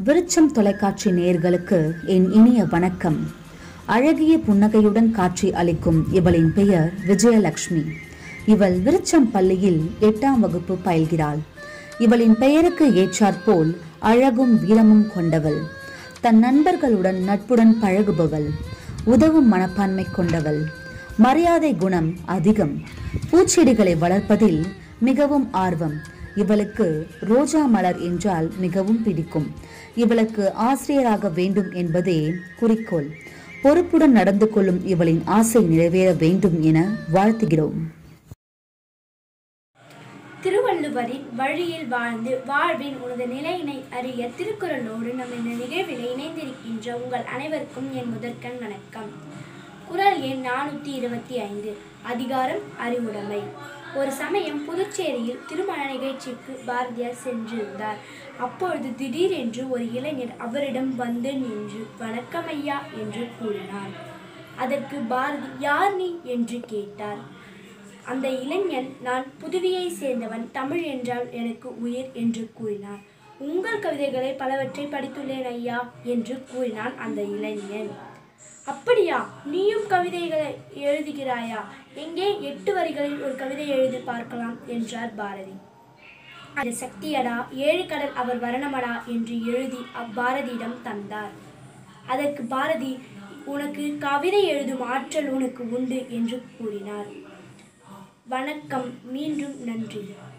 விருச்சம் தொலைக்காட்சி நேயர்களுக்கு என் இனிய வணக்கம் அழகிய புன்னகையுடன் காட்சி அளிக்கும் இவளின் பெயர் விஜயலட்சுமி இவள் விருச்சம் பள்ளியில் எட்டாம் வகுப்பு பயில்கிறாள் இவளின் பெயருக்கு ஏற்றாற்போல் அழகும் வீரமும் கொண்டவள் தன் நண்பர்களுடன் நட்புடன் பழகுபவள் உதவும் மனப்பான்மை கொண்டவள் மரியாதை குணம் அதிகம் பூச்செடிகளை வளர்ப்பதில் மிகவும் ஆர்வம் இவளுக்கு ரோஜா மலர் என்றால் மிகவும் பிடிக்கும் இவளுக்கு ஆசிரியராக வேண்டும் என்பதே குறிக்கோள் பொறுப்புடன் நடந்து கொள்ளும் இவளின் ஆசை நிறைவேற வேண்டும் என வாழ்த்துகிறோம் திருவள்ளுவரின் வழியில் வாழ்ந்து வாழ்வின் உனது நிலையினை அறிய திருக்குறளோடு நம் இந்த நிகழ்வில் இணைந்திருக்கின்ற உங்கள் அனைவருக்கும் என் முதற்கண் வணக்கம் குறள் எண் நானூற்றி இருபத்தி ஐந்து அதிகாரம் அறிவுடைமை ஒரு சமயம் புதுச்சேரியில் திருமண நிகழ்ச்சிக்கு பாரதியார் சென்றிருந்தார் அப்பொழுது திடீரென்று ஒரு இளைஞர் அவரிடம் வந்து நின்று வணக்கம் ஐயா என்று கூறினார் அதற்கு பாரதி யார் நீ என்று கேட்டார் அந்த இளைஞன் நான் புதுவையை சேர்ந்தவன் தமிழ் என்றால் எனக்கு உயிர் என்று கூறினார் உங்கள் கவிதைகளை பலவற்றை படித்துள்ளேன் ஐயா என்று கூறினான் அந்த இளைஞன் அப்படியா நீயும் கவிதைகளை எழுதுகிறாயா எங்கே எட்டு வரிகளில் ஒரு கவிதை எழுதி பார்க்கலாம் என்றார் பாரதி அது சக்தியடா ஏழு கடல் அவர் வரணமடா என்று எழுதி அப்பாரதியிடம் தந்தார் அதற்கு பாரதி உனக்கு கவிதை எழுதும் ஆற்றல் உனக்கு உண்டு என்று கூறினார் வணக்கம் மீண்டும் நன்றி